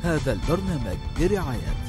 هذا البرنامج برعاية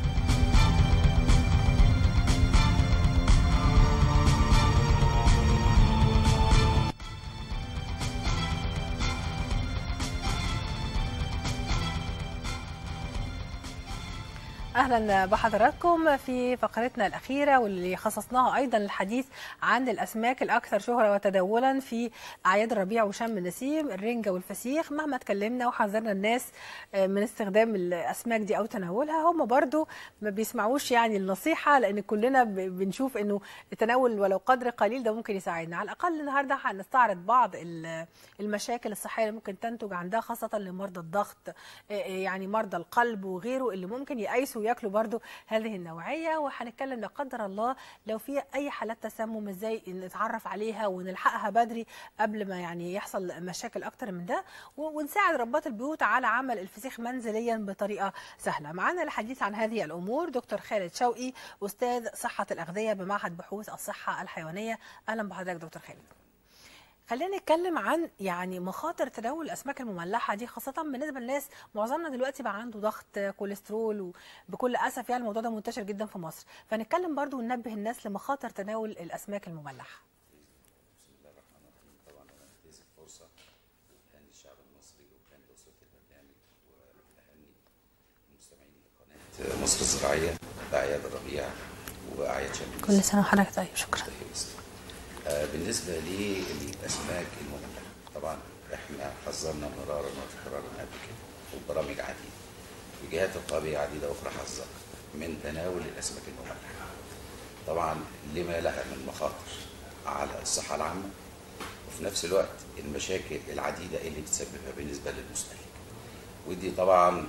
اهلا بحضراتكم في فقرتنا الاخيره واللي خصصناها ايضا للحديث عن الاسماك الاكثر شهره وتداولا في اعياد الربيع وشم النسيم الرنجه والفسيخ مهما اتكلمنا وحذرنا الناس من استخدام الاسماك دي او تناولها هم برضو ما بيسمعوش يعني النصيحه لان كلنا بنشوف انه تناول ولو قدر قليل ده ممكن يساعدنا على الاقل النهارده هنستعرض بعض المشاكل الصحيه اللي ممكن تنتج عندها خاصه لمرضى الضغط يعني مرضى القلب وغيره اللي ممكن يقيسوا ياكلوا برضو هذه النوعيه وهنتكلم لا قدر الله لو في اي حالات تسمم ازاي نتعرف عليها ونلحقها بدري قبل ما يعني يحصل مشاكل اكتر من ده ونساعد ربات البيوت على عمل الفسيخ منزليا بطريقه سهله معانا الحديث عن هذه الامور دكتور خالد شوقي استاذ صحه الاغذيه بمعهد بحوث الصحه الحيوانيه اهلا بحضرتك دكتور خالد خلينا نتكلم عن يعني مخاطر تناول الاسماك المملحه دي خاصه بالنسبه للناس معظمنا دلوقتي بقى عنده ضغط كوليسترول وبكل اسف يعني الموضوع ده منتشر جدا في مصر فنتكلم برضو وننبه الناس لمخاطر تناول الاسماك المملحه بسم الله الرحمن الرحيم طبعا انا انتهز الفرصه اهني الشعب المصري واهني اسره البرنامج واهني المستمعين لقناه مصر الزراعيه باعياد الربيع واعياد شم كل سنه وحضرتك طيب شكرا آه بالنسبه للاسماك المملحه طبعا احنا حذرنا مرارا وتكرارا قبل كده وبرامج عديده وجهات رقابيه عديده اخرى حذرت من تناول الاسماك المملحه طبعا لما لها من مخاطر على الصحه العامه وفي نفس الوقت المشاكل العديده اللي بتسببها بالنسبه للمستهلك ودي طبعا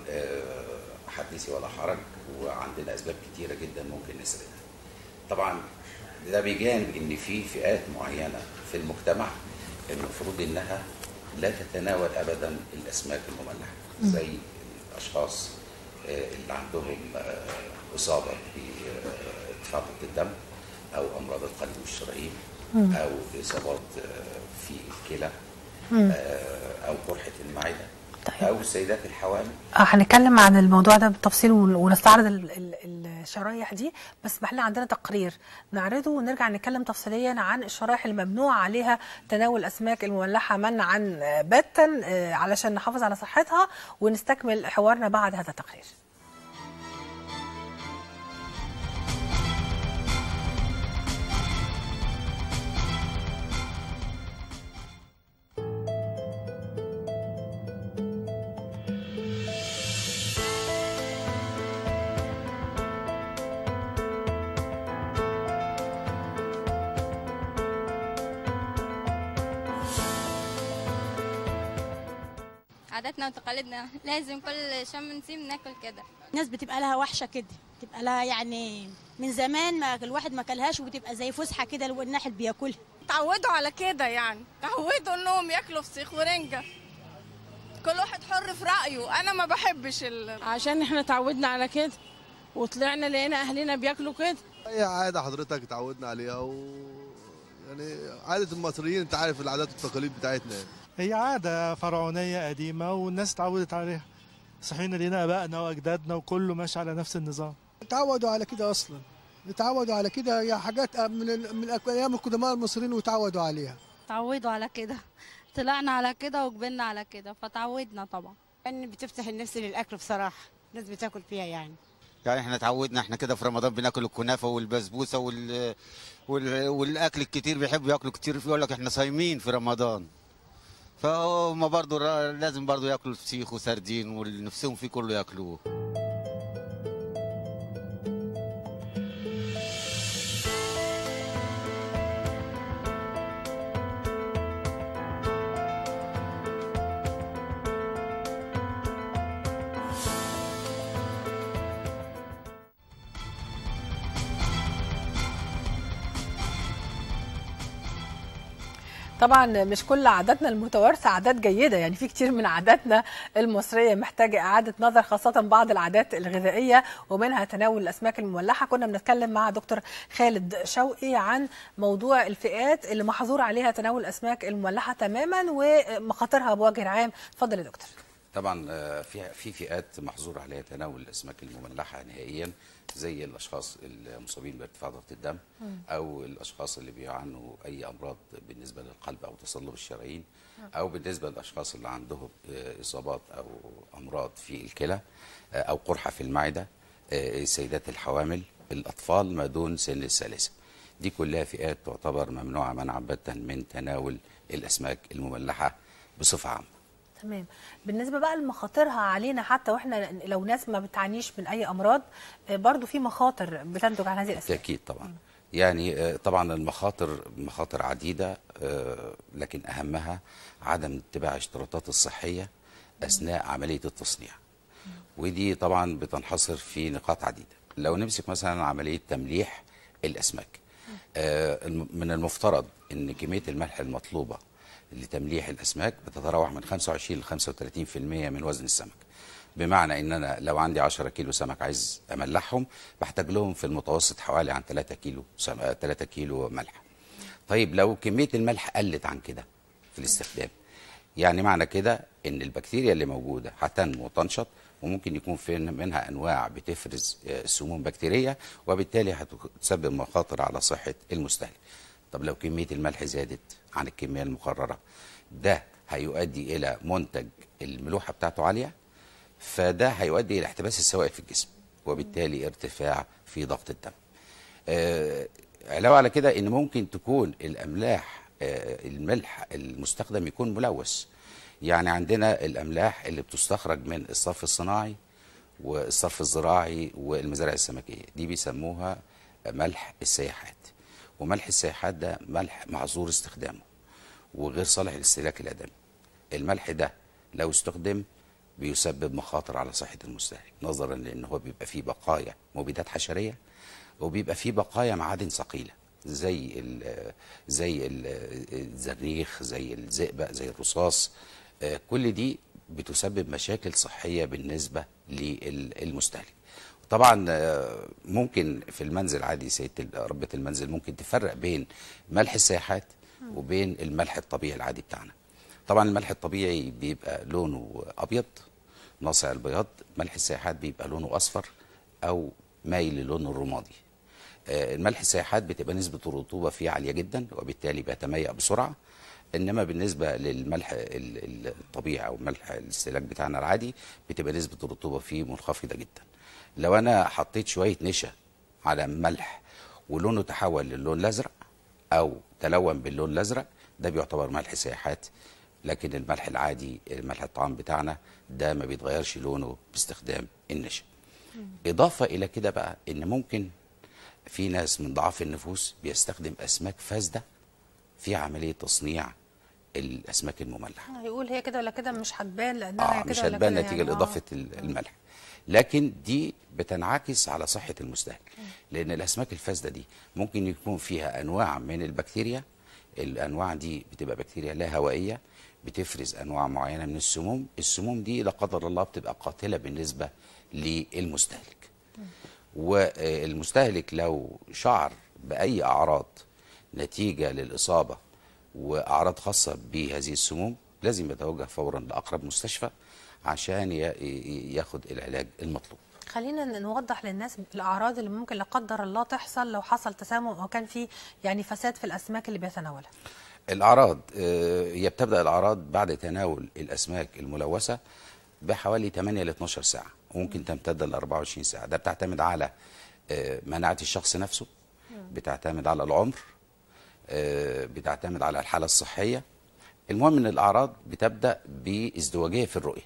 حدثي ولا حرج وعندنا اسباب كتيره جدا ممكن نسردها طبعا ده بجانب ان في فئات معينه في المجتمع المفروض انها لا تتناول ابدا الاسماك المملحه زي الاشخاص اللي عندهم اصابه بارتفاع ضغط الدم او امراض القلب والشرايين او اصابات في الكلى او قرحه المعده طيب. او السيدات الحوامل اه هنتكلم عن الموضوع ده بالتفصيل ونستعرض الشرايح دي بس احنا عندنا تقرير نعرضه ونرجع نتكلم تفصيليا عن الشرايح الممنوع عليها تناول الاسماك المملحه منعا باتا علشان نحافظ على صحتها ونستكمل حوارنا بعد هذا التقرير عاداتنا وتقاليدنا لازم كل شم نسيم ناكل كده الناس بتبقى لها وحشه كده بتبقى لها يعني من زمان ما الواحد ما كلهاش وبتبقى زي فسحه كده الواحد بياكلها اتعودوا على كده يعني اتعودوا انهم ياكلوا فسيخ ورنجه كل واحد حر في رايه انا ما بحبش ال... عشان احنا اتعودنا على كده وطلعنا لقينا اهلنا بياكلوا كده هي عاده حضرتك اتعودنا عليها و يعني عاده المصريين انت عارف العادات والتقاليد بتاعتنا يعني. هي عادة فرعونية قديمة والناس اتعودت عليها صحينا لينا ابائنا واجدادنا وكله ماشي على نفس النظام اتعودوا على كده اصلا اتعودوا على كده هي حاجات من من ايام القدماء المصريين وتعودوا عليها اتعودوا على كده طلعنا على كده وكبرنا على كده فتعودنا طبعا يعني بتفتح النفس للاكل بصراحه الناس بتاكل فيها يعني يعني احنا اتعودنا احنا كده في رمضان بناكل الكنافه والبسبوسه وال... وال... والاكل الكتير بيحبوا ياكلوا كتير يقول لك احنا صايمين في رمضان فهم برضو لازم برضو ياكلوا فسيخ وسردين واللي نفسهم فيه كله ياكلوه طبعا مش كل عاداتنا المتوارثه عادات جيده يعني في كتير من عاداتنا المصريه محتاجه اعاده نظر خاصه بعض العادات الغذائيه ومنها تناول الاسماك المملحه كنا بنتكلم مع دكتور خالد شوقي عن موضوع الفئات اللي محظور عليها تناول الاسماك المملحه تماما ومخاطرها بوجه عام اتفضل يا دكتور طبعا آه، في في فئات محظور عليها تناول الاسماك المملحه نهائيا زي الاشخاص المصابين بارتفاع ضغط الدم مم. او الاشخاص اللي بيعانوا اي امراض بالنسبه للقلب او تصلب الشرايين او بالنسبه للاشخاص اللي عندهم آه، اصابات او امراض في الكلى آه، او قرحه في المعده آه، السيدات الحوامل الاطفال ما دون سن الثالثه دي كلها فئات تعتبر ممنوعه منعا باتا من تناول الاسماك المملحه بصفه عامه تمام بالنسبه بقى لمخاطرها علينا حتى واحنا لو ناس ما بتعانيش من اي امراض آه، برضو في مخاطر بتنتج عن هذه الاسماك بالتاكيد طبعا يعني آه، طبعا المخاطر مخاطر عديده آه، لكن اهمها عدم اتباع الاشتراطات الصحيه اثناء عمليه التصنيع ودي طبعا بتنحصر في نقاط عديده لو نمسك مثلا عمليه تمليح الاسماك آه، الم- من المفترض ان كميه الملح المطلوبه لتمليح الاسماك بتتراوح من 25 ل 35% من وزن السمك بمعنى ان انا لو عندي 10 كيلو سمك عايز املحهم بحتاج لهم في المتوسط حوالي عن 3 كيلو سم... 3 كيلو ملح طيب لو كميه الملح قلت عن كده في الاستخدام يعني معنى كده ان البكتيريا اللي موجوده هتنمو وتنشط وممكن يكون في منها انواع بتفرز آه، سموم بكتيريه وبالتالي هتسبب مخاطر على صحه المستهلك طب لو كميه الملح زادت عن الكميه المقرره ده هيؤدي الى منتج الملوحه بتاعته عاليه فده هيؤدي الى احتباس السوائل في الجسم وبالتالي ارتفاع في ضغط الدم آه، علاوه على كده ان ممكن تكون الاملاح آه، الملح المستخدم يكون ملوث يعني عندنا الاملاح اللي بتستخرج من الصرف الصناعي والصرف الزراعي والمزارع السمكيه دي بيسموها ملح السياحات وملح السياحات ده ملح معذور استخدامه وغير صالح للاستهلاك الادمي الملح ده لو استخدم بيسبب مخاطر على صحه المستهلك نظرا لان هو بيبقى فيه بقايا مبيدات حشريه وبيبقى فيه بقايا معادن ثقيله زي ال زي ال الزريخ زي الزئبق زي الرصاص آه، كل دي بتسبب مشاكل صحيه بالنسبه للمستهلك طبعا آه، ممكن في المنزل عادي سيده ربة المنزل ممكن تفرق بين ملح السياحات وبين الملح الطبيعي العادي بتاعنا طبعا الملح الطبيعي بيبقى لونه ابيض ناصع البياض ملح السياحات بيبقى لونه اصفر او مايل للون الرمادي آه، الملح السياحات بتبقى نسبة الرطوبة فيه عالية جدا وبالتالي بيتميأ بسرعة انما بالنسبة للملح ال- ال- الطبيعي او ملح الاستهلاك بتاعنا العادي بتبقى نسبة الرطوبة فيه منخفضة جدا لو انا حطيت شوية نشا على ملح ولونه تحول للون الازرق او تلون باللون الازرق ده بيعتبر ملح سياحات لكن الملح العادي ملح الطعام بتاعنا ده ما بيتغيرش لونه باستخدام النشا اضافه الى كده بقى ان ممكن في ناس من ضعاف النفوس بيستخدم اسماك فاسده في عمليه تصنيع الاسماك المملحه يقول هي كده ولا كده مش هتبان لانها هي اه كده مش ولا هتبان كده نتيجه يعني. آه. لاضافه ال- الملح لكن دي بتنعكس على صحه المستهلك لان الاسماك الفاسده دي ممكن يكون فيها انواع من البكتيريا الانواع دي بتبقى بكتيريا لا هوائيه بتفرز انواع معينه من السموم السموم دي لا قدر الله بتبقى قاتله بالنسبه للمستهلك والمستهلك لو شعر باي اعراض نتيجه للاصابه واعراض خاصه بهذه السموم لازم يتوجه فورا لاقرب مستشفى عشان ي- ي- ياخد العلاج المطلوب خلينا ن- نوضح للناس الاعراض اللي ممكن لا قدر الله تحصل لو حصل تسمم او كان في يعني فساد في الاسماك اللي بيتناولها الاعراض آه، هي بتبدا الاعراض بعد تناول الاسماك الملوثه بحوالي 8 ل 12 ساعه وممكن تمتد ل 24 ساعه ده بتعتمد على آه، مناعه الشخص نفسه بتعتمد على العمر آه، بتعتمد على الحاله الصحيه المهم ان الاعراض بتبدا بازدواجيه في الرؤيه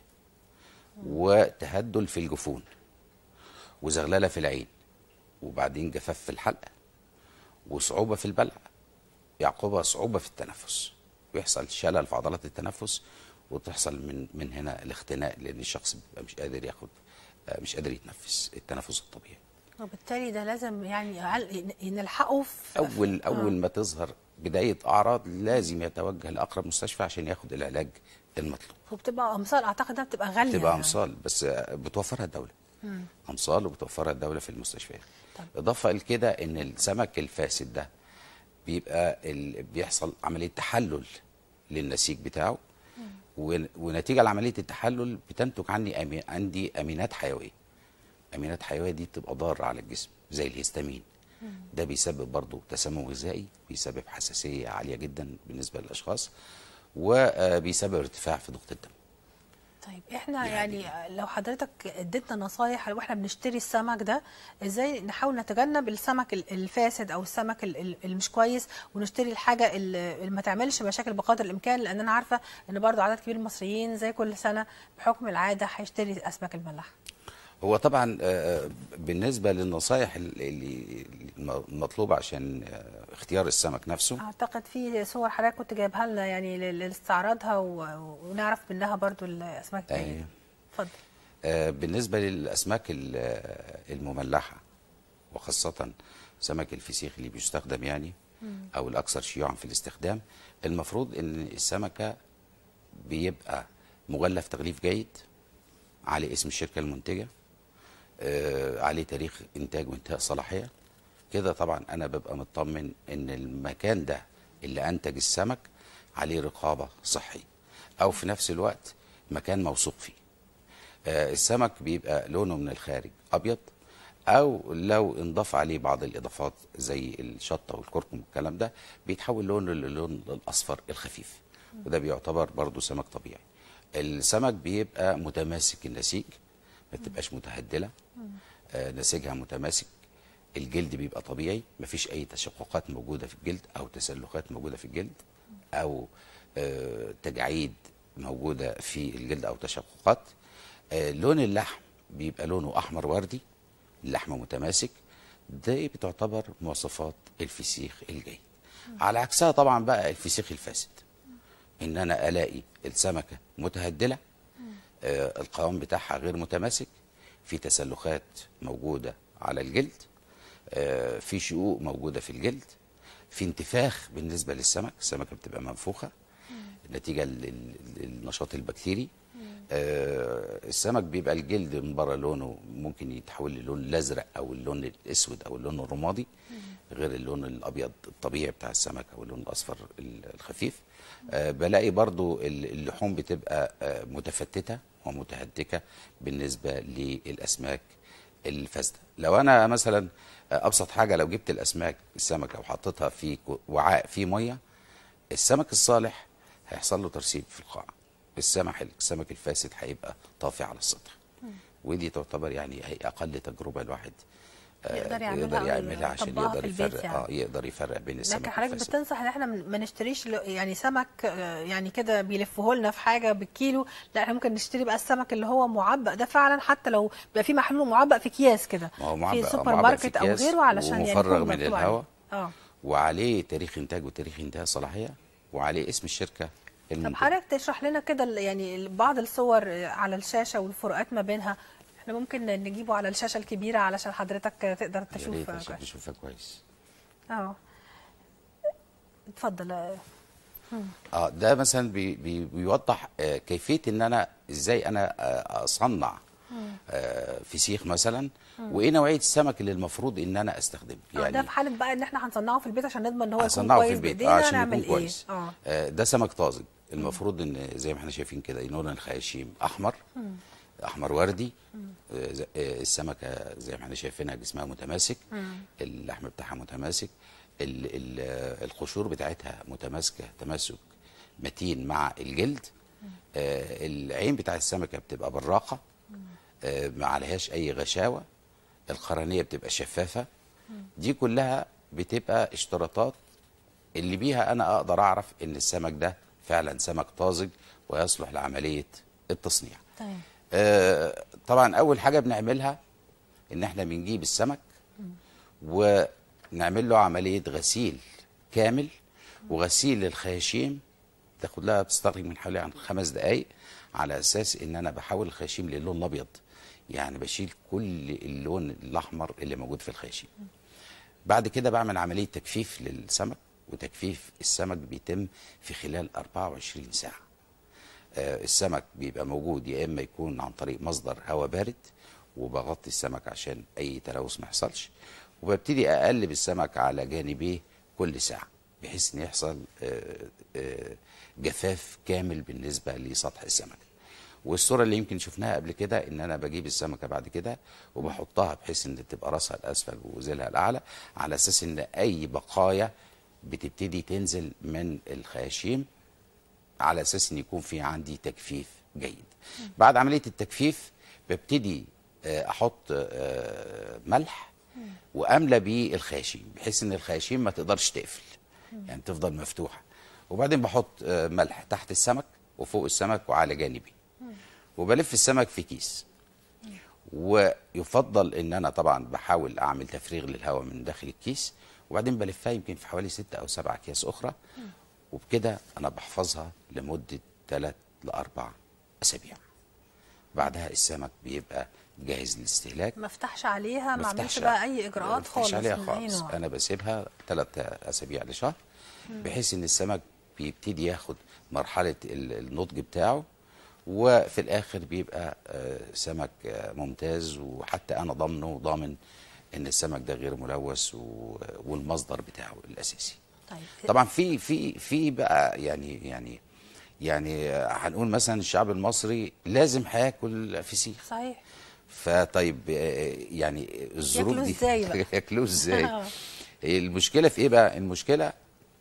وتهدل في الجفون وزغلله في العين وبعدين جفاف في الحلق وصعوبه في البلع يعقبها صعوبه في التنفس ويحصل شلل في عضلات التنفس وتحصل من من هنا الاختناق لان الشخص بيبقى مش قادر ياخد آه، مش قادر يتنفس التنفس الطبيعي وبالتالي ده لازم يعني عل- نلحقه في اول اول ما تظهر بدايه اعراض لازم يتوجه لاقرب مستشفى عشان ياخد العلاج المطلوب وبتبقى امصار اعتقد انها بتبقى غاليه تبقى يعني. امصال بس آه، بتوفرها الدوله مم. امصال وبتوفرها الدوله في المستشفيات اضافه لكده ان السمك الفاسد ده بيبقى ال... بيحصل عمليه تحلل للنسيج بتاعه ون- ونتيجه لعمليه التحلل بتنتج عني أمي عندي امينات حيويه امينات حيويه دي بتبقى ضاره على الجسم زي الهستامين ده بيسبب برضه تسمم غذائي بيسبب حساسيه عاليه جدا بالنسبه للاشخاص وبيسبب ارتفاع في ضغط الدم طيب احنا يعني, لو حضرتك اديتنا نصايح واحنا بنشتري السمك ده ازاي نحاول نتجنب السمك ال- الفاسد او السمك ال- ال- اللي مش كويس ونشتري الحاجه اللي اللي ما تعملش مشاكل بقدر الامكان لان انا عارفه ان برضو عدد كبير من المصريين زي كل سنه بحكم العاده هيشتري اسماك الملاح هو طبعا آه، بالنسبه للنصائح ال- اللي المطلوبه عشان آه، اختيار السمك نفسه اعتقد في صور حضرتك كنت جايبها لنا يعني ل- لاستعراضها و- ونعرف منها برضو الاسماك التانية أيوة. اتفضل آه، بالنسبه للاسماك ال- آه، المملحه وخاصه سمك الفسيخ اللي بيستخدم يعني او الاكثر شيوعا في الاستخدام المفروض ان السمكه بيبقى مغلف تغليف جيد عليه اسم الشركه المنتجه آه، عليه تاريخ انتاج وانتهاء صلاحيه كده طبعا انا ببقى مطمن ان المكان ده اللي انتج السمك عليه رقابه صحيه او في نفس الوقت مكان موثوق فيه آه، السمك بيبقى لونه من الخارج ابيض او لو انضاف عليه بعض الاضافات زي الشطه والكركم والكلام ده بيتحول لونه للون الاصفر الخفيف وده بيعتبر برضو سمك طبيعي السمك بيبقى متماسك النسيج ما تبقاش متهدله آه، نسيجها متماسك الجلد بيبقى طبيعي مفيش اي تشققات موجوده في الجلد او تسلخات موجوده في الجلد او آه، تجاعيد موجوده في الجلد او تشققات آه، لون اللحم بيبقى لونه احمر وردي اللحم متماسك دي بتعتبر مواصفات الفسيخ الجيد على عكسها طبعا بقى الفسيخ الفاسد ان انا الاقي السمكه متهدله آه، القوام بتاعها غير متماسك في تسلخات موجوده على الجلد آه، في شقوق موجوده في الجلد في انتفاخ بالنسبه للسمك السمكه بتبقى منفوخه نتيجه لل- للنشاط البكتيري آه، السمك بيبقى الجلد من بره لونه ممكن يتحول للون الازرق او اللون الاسود او اللون الرمادي غير اللون الابيض الطبيعي بتاع السمك او اللون الاصفر ال- الخفيف آه، بلاقي برضو ال- اللحوم بتبقى آه، متفتته ومتهتكه بالنسبه للاسماك الفاسده لو انا مثلا آه، ابسط حاجه لو جبت الاسماك السمكه وحطيتها في كو- وعاء فيه ميه السمك الصالح هيحصل له ترسيب في القاع السمك السمك الفاسد هيبقى طافي على السطح ودي تعتبر يعني هي اقل تجربه الواحد آه، يقدر يعملها يقدر أو يعملها عشان يطبقها يقدر في البيت يفرق يعني. اه يقدر يفرق بين السمك لكن حضرتك الفاسد بتنصح ان احنا ما نشتريش ل- يعني سمك آه، يعني كده بيلفوه لنا في حاجه بالكيلو لا احنا ممكن نشتري بقى السمك اللي هو معبأ ده فعلا حتى لو بيبقى فيه محلول معبأ في اكياس كده ما هو في معبأ- سوبر معبأ في ماركت او أكياس غيره علشان يعني ومفرغ يكون من مكتوب عليه. الهواء. اه وعليه تاريخ انتاج وتاريخ انتهاء صلاحيه وعليه اسم الشركه طب المنتجه حضرتك تشرح لنا كده ال- يعني بعض الصور آه، على الشاشه والفروقات ما بينها احنا ممكن نجيبه على الشاشه الكبيره علشان حضرتك آه، تقدر يا تشوف ريت آه، عشان كويس. نشوفها كويس اه اتفضل آه. مم. اه ده مثلا بي بي بيوضح آه كيفيه ان انا ازاي انا آه اصنع آه فسيخ مثلا وايه نوعيه السمك اللي المفروض ان انا استخدمه اه ده في حاله بقى ان احنا هنصنعه في البيت عشان نضمن ان هو يكون هصنعه في كويس البيت بايدينا عشان نعمل يكون ايه كويس اه آه ده سمك طازج المفروض ان زي ما احنا شايفين كده لون الخياشيم احمر مم. احمر وردي آه ز- آه السمكه زي ما احنا شايفينها جسمها متماسك مم. اللحم بتاعها متماسك ال- ال- آه، القشور بتاعتها متماسكه تماسك متين مع الجلد آه العين بتاع السمكه بتبقى براقه آه ما عليهاش اي غشاوه القرنيه بتبقى شفافه دي كلها بتبقى اشتراطات اللي بيها انا اقدر اعرف ان السمك ده فعلا سمك طازج ويصلح لعمليه التصنيع تمام آه، طبعا اول حاجه بنعملها ان احنا بنجيب السمك ونعمل له عمليه غسيل كامل وغسيل للخياشيم تاخد لها بتستغرق من حوالي عن خمس دقائق على اساس ان انا بحول الخياشيم للون الابيض يعني بشيل كل اللون الاحمر اللي موجود في الخياشيم بعد كده بعمل عمليه تجفيف للسمك وتجفيف السمك بيتم في خلال 24 ساعه آه، السمك بيبقى موجود يا اما يكون عن طريق مصدر هواء بارد وبغطي السمك عشان اي تلوث ما يحصلش وببتدي اقلب السمك على جانبيه كل ساعه بحيث ان يحصل آه، آه، جفاف كامل بالنسبه لسطح السمكه والصوره اللي يمكن شفناها قبل كده ان انا بجيب السمكه بعد كده وبحطها بحيث ان تبقى راسها الاسفل وزيلها الاعلى على اساس ان اي بقايا بتبتدي تنزل من الخياشيم على اساس ان يكون في عندي تجفيف جيد بعد عمليه التجفيف ببتدي آه، احط آه، ملح واملى بيه الخياشيم بحيث ان الخياشيم ما تقدرش تقفل يعني تفضل مفتوحه وبعدين بحط آه، ملح تحت السمك وفوق السمك وعلى جانبي وبلف السمك في كيس ويفضل ان انا طبعا بحاول اعمل تفريغ للهواء من داخل الكيس وبعدين بلفها يمكن في حوالي ستة او سبعة اكياس اخرى وبكده انا بحفظها لمده ثلاث لاربع اسابيع بعدها السمك بيبقى جاهز للاستهلاك ما افتحش عليها ما اعملش مفتحش- بقى اي اجراءات ما بفتحش خالص عليها من أي خالص نوع. انا بسيبها ثلاث اسابيع لشهر بحيث ان السمك بيبتدي ياخد مرحله ال- النضج بتاعه وفي الاخر بيبقى آه، سمك آه، ممتاز وحتى انا ضامنه وضامن ان السمك ده غير ملوث و- والمصدر بتاعه الاساسي طيب طبعا في في في بقى يعني يعني يعني آه، هنقول مثلا الشعب المصري لازم هياكل فسيخ صحيح فطيب آه، يعني الظروف ياكلوه دي إزاي بقى؟ ياكلوه ازاي آه. المشكله في ايه بقى المشكله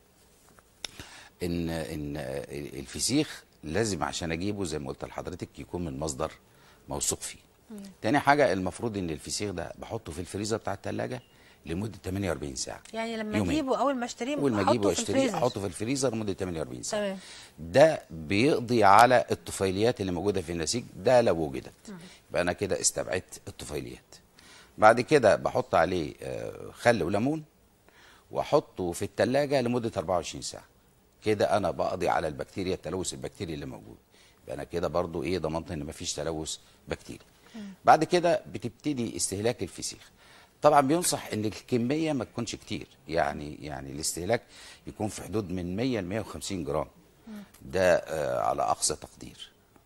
ان ان الفسيخ لازم عشان اجيبه زي ما قلت لحضرتك يكون من مصدر موثوق فيه تاني حاجه المفروض ان الفسيخ ده بحطه في الفريزر بتاع الثلاجه لمده 48 ساعه يعني لما يومين. اجيبه اول ما اشتريه اول ما احطه اجيبه في واشتريه الفريزر. احطه في الفريزر لمده 48 ساعه تمام ده بيقضي على الطفيليات اللي موجوده في النسيج ده لو وجدت يبقى انا كده استبعدت الطفيليات بعد كده بحط عليه آه، خل وليمون واحطه في الثلاجه لمده 24 ساعه كده انا بقضي على البكتيريا التلوث البكتيري اللي موجود يبقى انا كده برضو ايه ضمنت ان مفيش تلوث بكتيري بعد كده بتبتدي استهلاك الفسيخ طبعا بينصح ان الكميه ما تكونش كتير يعني يعني الاستهلاك يكون في حدود من 100 ل 150 جرام ده آه، على اقصى تقدير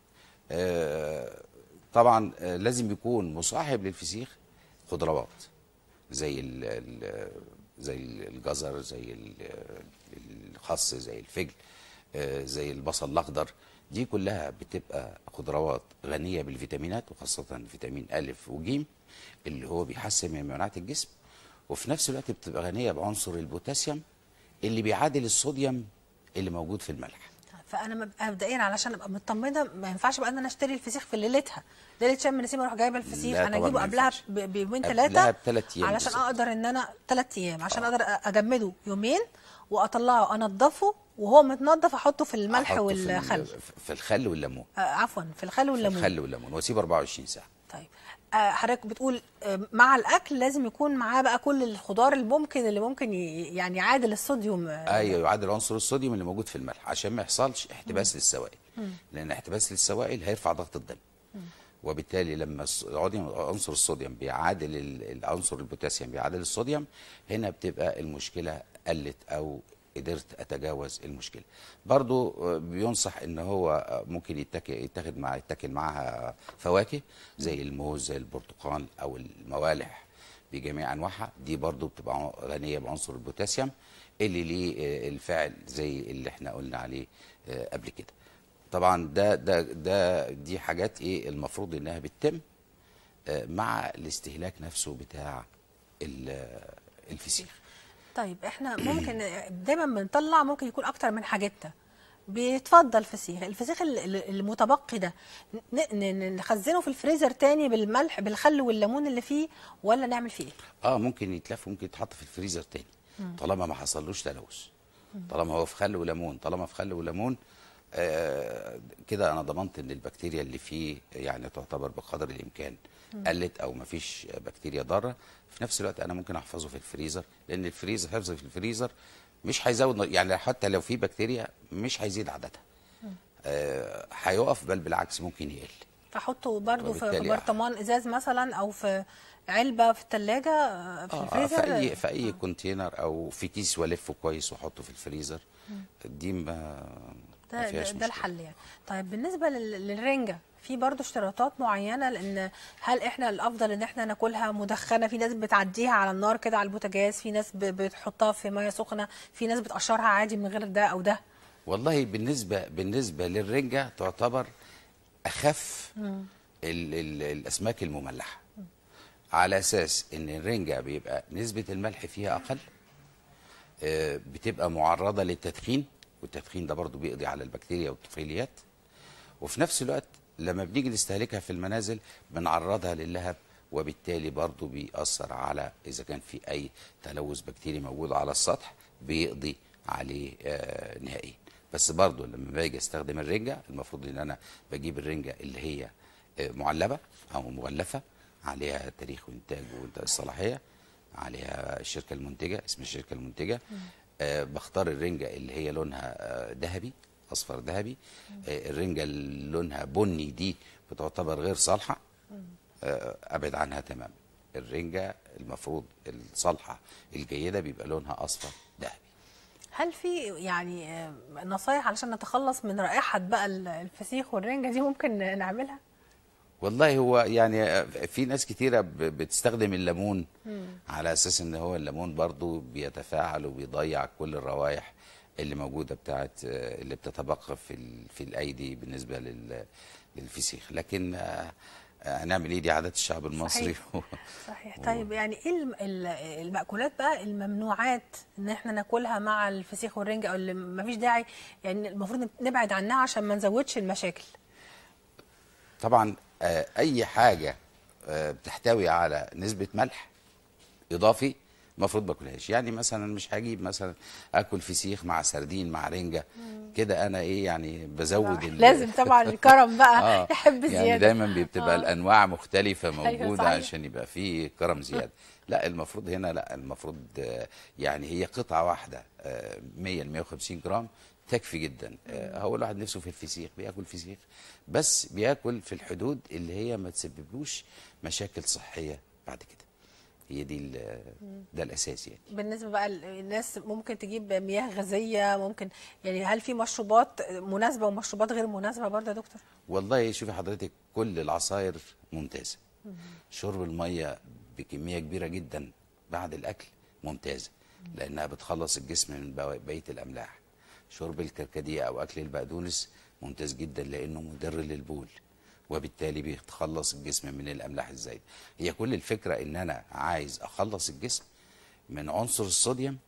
آه، طبعا آه، لازم يكون مصاحب للفسيخ خضروات زي ال ال زي الجزر زي ال- الخس زي الفجل آه، زي البصل الاخضر دي كلها بتبقى خضروات غنيه بالفيتامينات وخاصه فيتامين الف وجيم اللي هو بيحسن من مناعه الجسم وفي نفس الوقت بتبقى غنيه بعنصر البوتاسيوم اللي بيعادل الصوديوم اللي موجود في الملح فانا مب- مبدئيا علشان ابقى مطمنه ما ينفعش بقى ان انا اشتري الفسيخ في ليلتها ليله شم النسيم اروح جايبه الفسيخ لا انا طبعاً اجيبه ما قبلها ينفعش. ب- بيومين قبلها ثلاثه بثلاث أيام علشان بالظبط. اقدر ان انا ثلاث ايام عشان اقدر أ- اجمده يومين واطلعه انضفه وهو متنضف احطه في الملح أحطه في ال- والخل في الخل والليمون آه عفوا في الخل والليمون الخل والليمون واسيبه 24 ساعه طيب آه، حضرتك بتقول آه، مع الاكل لازم يكون معاه بقى كل الخضار الممكن اللي ممكن ي- يعني يعادل الصوديوم آه، ايوه يعادل عنصر الصوديوم اللي موجود في الملح عشان ما يحصلش احتباس للسوائل مم. لان احتباس للسوائل هيرفع ضغط الدم وبالتالي لما الص- العوديوم- عنصر الصوديوم بيعادل ال- العنصر البوتاسيوم بيعادل الصوديوم هنا بتبقى المشكله قلت او قدرت اتجاوز المشكله برضو آه، بينصح ان هو آه، ممكن يتك- يتاخد مع يتاكل معاها فواكه زي الموز زي البرتقال او الموالح بجميع انواعها دي برضو بتبقى غنيه بعنصر البوتاسيوم اللي ليه آه، الفعل زي اللي احنا قلنا عليه آه، قبل كده طبعا ده ده ده دي حاجات ايه المفروض انها بتتم آه، مع الاستهلاك نفسه بتاع ال- الفسيخ طيب احنا ممكن دايما بنطلع ممكن يكون اكتر من حاجتنا بيتفضل فسيخ الفسيخ ال- ال- المتبقي ده ن- ن- نخزنه في الفريزر تاني بالملح بالخل والليمون اللي فيه ولا نعمل فيه ايه اه ممكن يتلف ممكن يتحط في الفريزر تاني مم. طالما ما حصلوش تلوث طالما هو في خل وليمون طالما في خل وليمون آه كده انا ضمنت ان البكتيريا اللي فيه يعني تعتبر بقدر الامكان مم. قلت او ما فيش بكتيريا ضاره في نفس الوقت انا ممكن احفظه في الفريزر لان الفريزر حفظه في الفريزر مش هيزود يعني حتى لو في بكتيريا مش هيزيد عددها مم. آه، هيقف بل بالعكس ممكن يقل فاحطه برضو في في وبالتالي برطمان ازاز مثلا او في علبه في الثلاجه في آه، الفريزر في اي في اي كونتينر او في كيس والفه كويس واحطه في الفريزر دي ما ما ده, فيهاش ده, ده مشكلة. الحل يعني طيب بالنسبه لل- للرنجه في برضه اشتراطات معينه لان هل احنا الافضل ان احنا ناكلها مدخنه في ناس بتعديها على النار كده على البوتاجاز في ناس ب- بتحطها في ميه سخنه في ناس بتقشرها عادي من غير ده او ده والله بالنسبه بالنسبه للرنجه تعتبر اخف ال ال الاسماك المملحه على اساس ان الرنجه بيبقى نسبه الملح فيها اقل آه، بتبقى معرضه للتدخين والتدخين ده برضو بيقضي على البكتيريا والطفيليات وفي نفس الوقت لما بنيجي نستهلكها في المنازل بنعرضها للهب وبالتالي برضو بيأثر على إذا كان في أي تلوث بكتيري موجود على السطح بيقضي عليه آه نهائيا بس برضو لما باجي استخدم الرنجة المفروض ان انا بجيب الرنجة اللي هي آه معلبة او مغلفة عليها تاريخ وانتاج والصلاحية عليها الشركة المنتجة اسم الشركة المنتجة آه بختار الرنجة اللي هي لونها آه ذهبي اصفر ذهبي آه الرنجة اللي لونها بني دي بتعتبر غير صالحة آه ابعد عنها تماما الرنجة المفروض الصالحة الجيدة بيبقى لونها اصفر ذهبي هل في يعني آه، نصايح علشان نتخلص من رائحه بقى ال- الفسيخ والرنجه دي ممكن نعملها والله هو يعني في ناس كتيرة ب- بتستخدم الليمون على اساس ان هو الليمون برضو بيتفاعل وبيضيع كل الروائح اللي موجودة بتاعت اللي بتتبقى في ال- في الايدي بالنسبة لل- للفسيخ لكن آه، آه، هنعمل ايه دي عادات الشعب المصري صحيح طيب يعني ايه الم- ال- المأكولات بقى الممنوعات ان احنا ناكلها مع الفسيخ والرنجة او اللي مفيش داعي يعني المفروض نبعد عنها عشان ما نزودش المشاكل طبعا آه، اي حاجه آه، بتحتوي على نسبه ملح اضافي المفروض باكلهاش يعني مثلا مش هجيب مثلا اكل فسيخ مع سردين مع رنجه كده انا ايه يعني بزود ال- لازم طبعا الكرم بقى آه، يحب يعني زيادة دايما بتبقى آه. الانواع مختلفه أيوة موجوده صحيح. عشان يبقى فيه كرم زياده لا المفروض هنا لا المفروض آه، يعني هي قطعه واحده آه، 100 ل 150 جرام تكفي جدا آه، هو الواحد نفسه في الفسيخ بياكل فسيخ بس بياكل في الحدود اللي هي ما تسببلوش مشاكل صحيه بعد كده هي دي ال- ده الاساس يعني بالنسبة بقى ل- الناس ممكن تجيب مياه غازية ممكن يعني هل في مشروبات مناسبة ومشروبات غير مناسبة برضه يا دكتور؟ والله شوفي حضرتك كل العصاير ممتازه شرب الميه بكميه كبيره جدا بعد الاكل ممتازه لانها بتخلص الجسم من بوا- بقيه الاملاح شرب الكركديه او اكل البقدونس ممتاز جدا لانه مدر للبول وبالتالي بيتخلص الجسم من الاملاح الزايده هي كل الفكره ان انا عايز اخلص الجسم من عنصر الصوديوم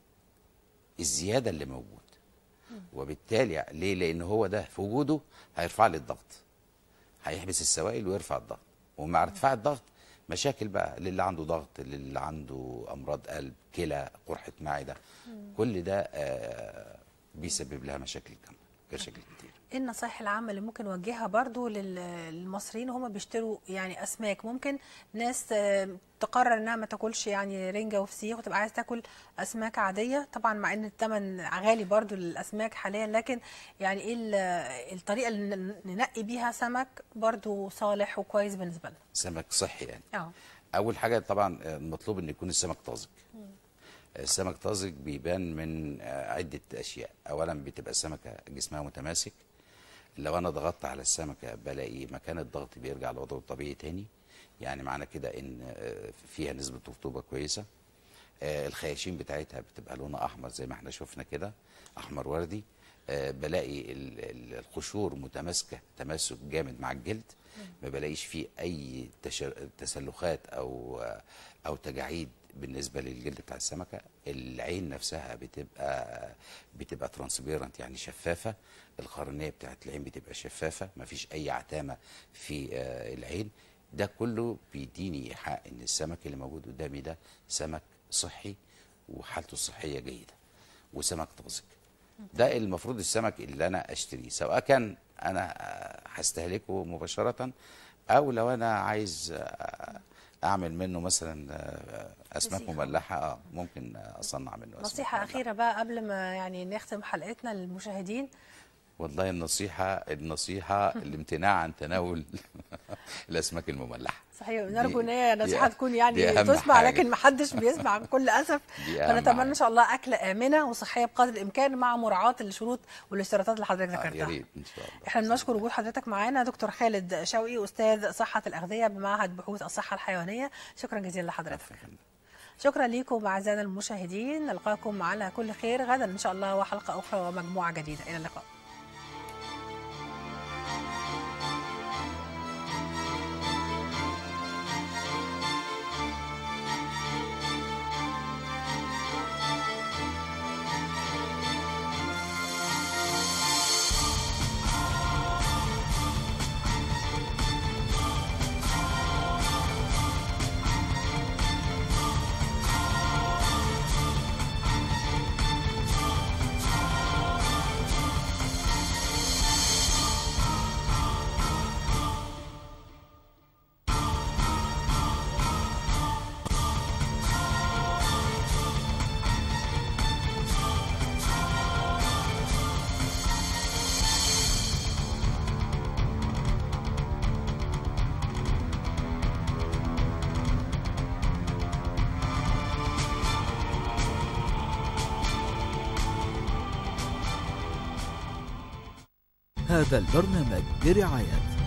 الزياده اللي موجود وبالتالي ليه لان هو ده في وجوده هيرفع لي الضغط هيحبس السوائل ويرفع الضغط ومع ارتفاع الضغط مشاكل بقى للي عنده ضغط للي عنده امراض قلب كلى قرحه معده كل ده آه بيسبب لها مشاكل كامله مشاكل كتير ايه النصائح العامة اللي ممكن نوجهها برضو لل- للمصريين وهم بيشتروا يعني اسماك ممكن ناس آه، تقرر انها ما تاكلش يعني رنجة وفسيخ وتبقى عايز تاكل اسماك عادية طبعا مع ان الثمن غالي برضو للاسماك حاليا لكن يعني ايه ال- الطريقة اللي ن- ننقي بيها سمك برضو صالح وكويس بالنسبة لنا سمك صحي يعني اه اول حاجه طبعا آه، المطلوب ان يكون السمك طازج السمك طازج بيبان من آه، عده اشياء اولا بتبقى السمكه جسمها متماسك لو انا ضغطت على السمكه بلاقي مكان الضغط بيرجع لوضعه الطبيعي تاني يعني معنى كده ان آه، فيها نسبه رطوبه كويسه آه، الخياشيم بتاعتها بتبقى لونها احمر زي ما احنا شفنا كده احمر وردي آه، بلاقي ال- ال- القشور متماسكه تماسك جامد مع الجلد ما بلاقيش فيه اي تشر- تسلخات او آه، او تجاعيد بالنسبه للجلد بتاع السمكه العين نفسها بتبقى بتبقى ترانسبيرنت يعني شفافه القرنيه بتاعت العين بتبقى شفافه ما فيش اي عتامه في آه، العين ده كله بيديني ايحاء ان السمك اللي موجود قدامي ده سمك صحي وحالته الصحيه جيده وسمك طازج ده المفروض السمك اللي انا اشتريه سواء كان انا آه، هستهلكه مباشره او لو انا عايز آه، اعمل منه مثلا آه، اسماك فسيخ. مملحه اه ممكن آه، اصنع منه أسماك نصيحة مملحة. أخيرة بقى قبل ما يعني نختم حلقتنا للمشاهدين والله النصيحه النصيحه الامتناع عن تناول الاسماك المملحه صحيح نرجو دي- ان هي دي نصيحه أ- تكون دي يعني أهم تسمع حاجة. لكن ما حدش بيسمع بكل اسف دي أهم فنتمنى حاجة. ان شاء الله اكله امنه وصحيه بقدر الامكان مع مراعاه الشروط والاشتراطات اللي حضرتك يا ذكرتها ريت ان شاء الله احنا بنشكر وجود حضرتك معانا دكتور خالد شوقي استاذ صحه الاغذيه بمعهد بحوث الصحه الحيوانيه شكرا جزيلا لحضرتك شكرا لكم اعزائنا المشاهدين نلقاكم على كل خير غدا ان شاء الله وحلقه اخرى ومجموعه جديده الى اللقاء هذا البرنامج برعاية